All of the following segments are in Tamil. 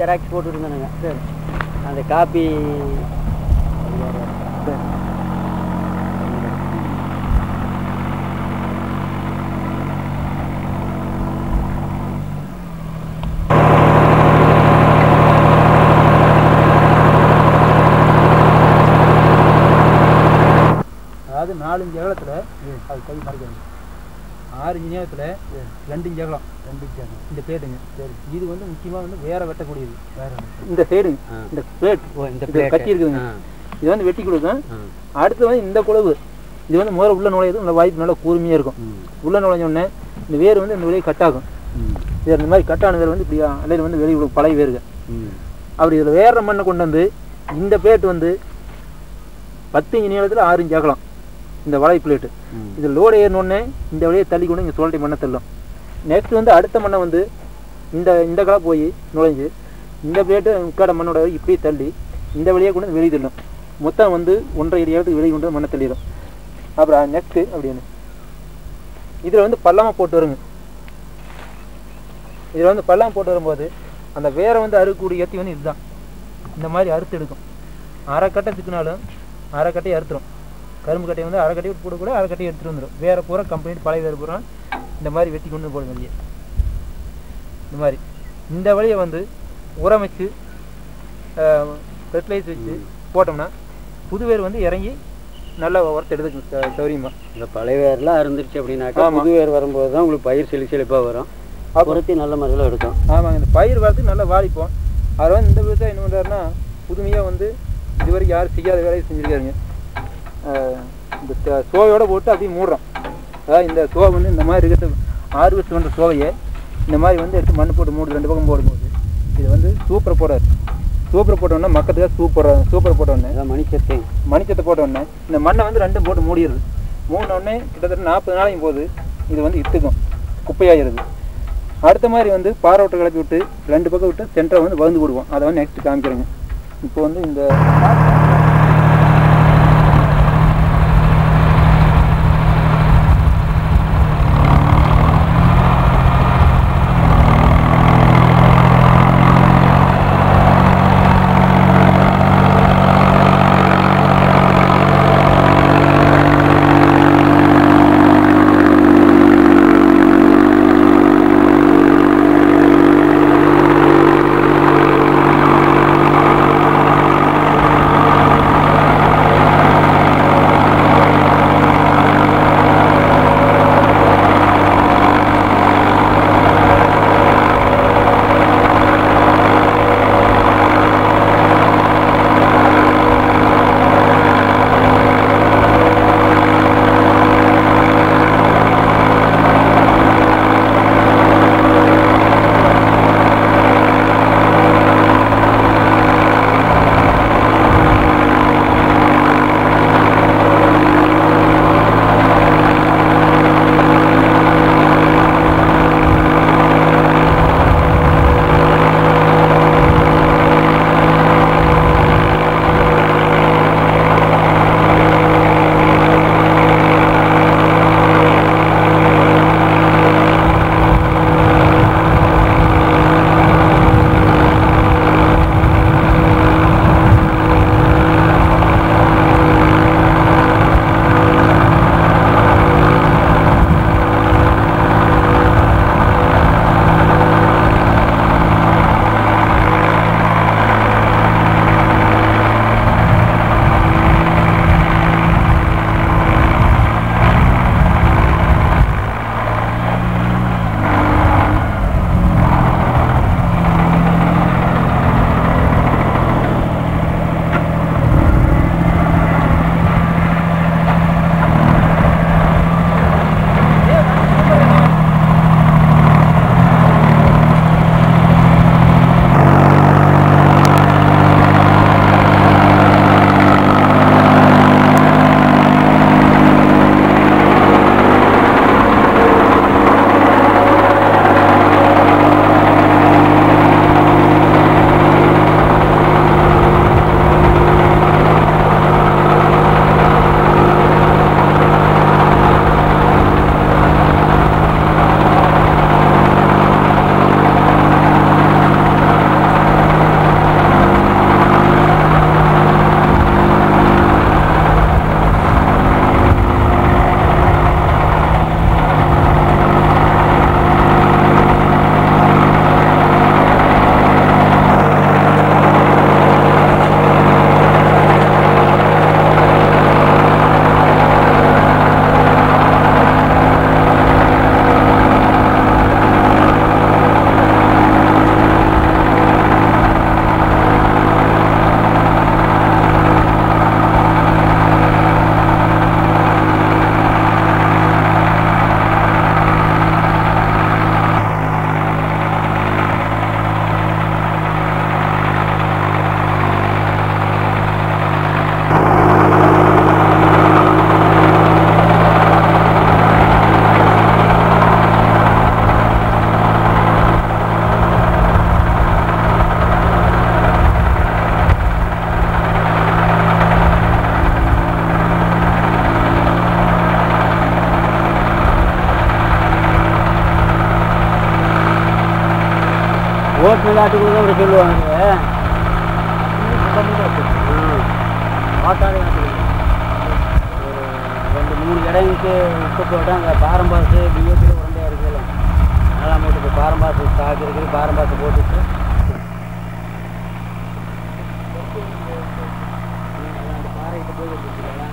ஜெராக்ஸ் போட்டு இருந்தானுங்க சரி அந்த காப்பி சரி அதாவது நாலஞ்சு அகலத்தில் அது கை மறைக்கணும் ஆறு இன்ச் நீளத்தில் ரெண்டு இன்ச் அகலம் ரெண்டு இன்ச் அகலம் இந்த பிளேட்டுங்க சரி இது வந்து முக்கியமாக வந்து வேற வெட்டக்கூடியது வேற இந்த சைடு ஆ. இந்த பிளேட் ஓ இந்த இது plate. கட்டி இருக்குதுங்க ஆ, இது வந்து வெட்டி கொடுக்கும் ஆ. அடுத்து வந்து இந்த குழவு இது வந்து முதல்ல உள்ள நுழையுது நல்ல வாய்ப்பு நல்லா கூர்மையாக இருக்கும் ம், உள்ள நுழைஞ்ச உடனே இந்த வேர் வந்து இந்த வெளியே கட்டாகும் ம், இது இந்த மாதிரி கட்டான வேர் வந்து இப்படி அலையில் வந்து வெளியே விழும் பழைய வேருங்க ம். அப்படி இதில் வேற மண்ணை கொண்டு வந்து இந்த பிளேட் வந்து பத்து இன்ச் நீளத்தில் ஆறு இன்ச் அகலம் இந்த வலை பிளேட்டு ம். இது லோடு ஏறினோடனே இந்த வழியை தள்ளி கொண்டு இங்கே சுழட்டி மண்ணை தள்ளும் நெக்ஸ்ட் வந்து அடுத்த மண்ணை வந்து இந்த இந்த கலை போய் நுழைஞ்சு இந்த பிளேட்டு முக்காட மண்ணோட இப்படியே தள்ளி இந்த வழியாக கொண்டு வந்து வெளியே தள்ளும் மொத்தம் வந்து ஒன்றரை ஏரியாவுக்கு வெளியே கொண்டு வந்து மண்ணை தள்ளிடும் அப்புறம் நெக்ஸ்ட்டு அப்படின்னு இதில் வந்து பள்ளமாக போட்டு வருங்க இதில் வந்து பள்ளம் போட்டு வரும்போது அந்த வேரை வந்து அறுக்கக்கூடிய ஏற்றி வந்து இதுதான் இந்த மாதிரி அறுத்து எடுக்கும் அரை கட்டை சிக்கினாலும் அரை கட்டையை அறுத்துரும் கரும்பு கட்டையை வந்து அரை கட்டையை போட கூட அரை கட்டையை எடுத்துட்டு வந்துடும் வேற பூரா கம்பெனி பழைய வேறு பூரா இந்த மாதிரி வெட்டி கொண்டு போடும் வெளியே இந்த மாதிரி இந்த வழியை வந்து உரம் வச்சு ஃபெர்டிலைஸ் வச்சு போட்டோம்னா புது வேர் வந்து இறங்கி நல்லா உரத்தை எடுத்துக்கும் ச- சௌரியமா இந்த பழைய வேர்லாம் இருந்துருச்சு அப்படின்னாக்கா ஆமா. புது வேர் வரும்போது தான் உங்களுக்கு பயிர் செழி செழிப்பாக வரும் அப்போ- உரத்தி நல்ல முறையில் எடுக்கும் ஆமாங்க இந்த பயிர் வளர்த்து நல்லா வாழிப்போம் அவர் வந்து இந்த விவசாயம் என்ன பண்ணுறாருன்னா புதுமையாக வந்து இது வரைக்கும் யாரும் செய்யாத வேலையை செஞ்சுருக்காருங்க ஆஹ் இந்த த- சோவையோட போட்டு அப்படியே மூடுறோம் அதாவது இந்த சோவை வந்து இந்த மாதிரி இருக்கிறது ஆர்வஸ்ட் பண்ணுற சோவையை இந்த மாதிரி வந்து எடுத்து மண் போட்டு மூடு ரெண்டு பக்கம் போடும்போது இது வந்து சூப்பர் போடாது சூப்பர் போட்டோன்னே மக்கத்துக்காக சூப்பர் சூப்பர் போட்டோன்னே அதான் மணிச்சத்தை மணிச்சத்தை போட்ட உடனே இந்த மண்ணை வந்து ரெண்டும் போட்டு மூடிடுது மூடின உடனே கிட்டத்தட்ட நாற்பது நாளைக்கும் போது இது வந்து இத்துக்கும் குப்பையாயிருது அடுத்த மாதிரி வந்து பாறை விட்டு கிளப்பி விட்டு ரெண்டு பக்கம் விட்டு சென்டரை வந்து வகுந்து விடுவோம் அதை வந்து நெக்ஸ்ட் காமிக்கிறேங்க இப்போ வந்து இந்த காட்டுக்குள்ள தான் இப்படி சொல்லுவாங்க காட்டாடு காட்டுக்குள்ள ஒரு ரெண்டு மூணு கடைக்கு உப்பு போட்டு அங்கே பாரம்பாசு பிஏபியில் உடந்தையாக இருக்குல்ல அதெல்லாம் போட்டு இப்போ பாரம்பாசு ஸ்டாக் இருக்குது பாரம்பாசு போட்டுட்டு பாறைகிட்ட போய் வச்சுருக்கலாம்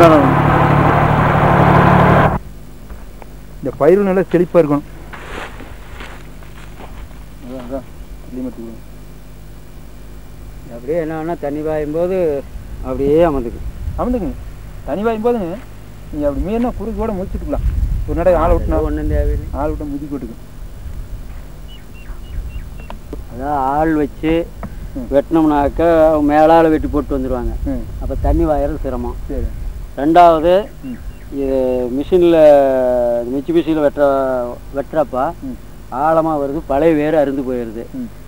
அதான். இந்த பயிர் நல்லா செழிப்பாக இருக்கணும் அதான் அதான் தள்ளி மட்டும் கொடுங்க. அப்படியே என்னன்னா தண்ணி பாயும் போது அப்படியே அமர்ந்துக்கு அமர்ந்துக்குங்க தனி வாயும் போதுங்க நீங்கள் அப்படி மீறினா குறுக்கோட முடிச்சுட்டுக்கலாம் ஒரு நடை ஆளை விட்டுனா ஒன்றும் தேவையில்லை ஆள் விட்டா முதி போட்டுக்கும் அதான் ஆள் வச்சு ம். வெட்டினோம்னாக்க மேலால் வெட்டி போட்டு வந்துடுவாங்க ம் அப்போ தண்ணி வாயறது சிரமம் சரி ரெண்டாவது ம் இது மிஷினில் மிச்சி மிஷினில் வெட்டுற வெட்டுறப்ப ம் ஆழமாக வருது பழைய வேறு அருந்து போயிடுது ம்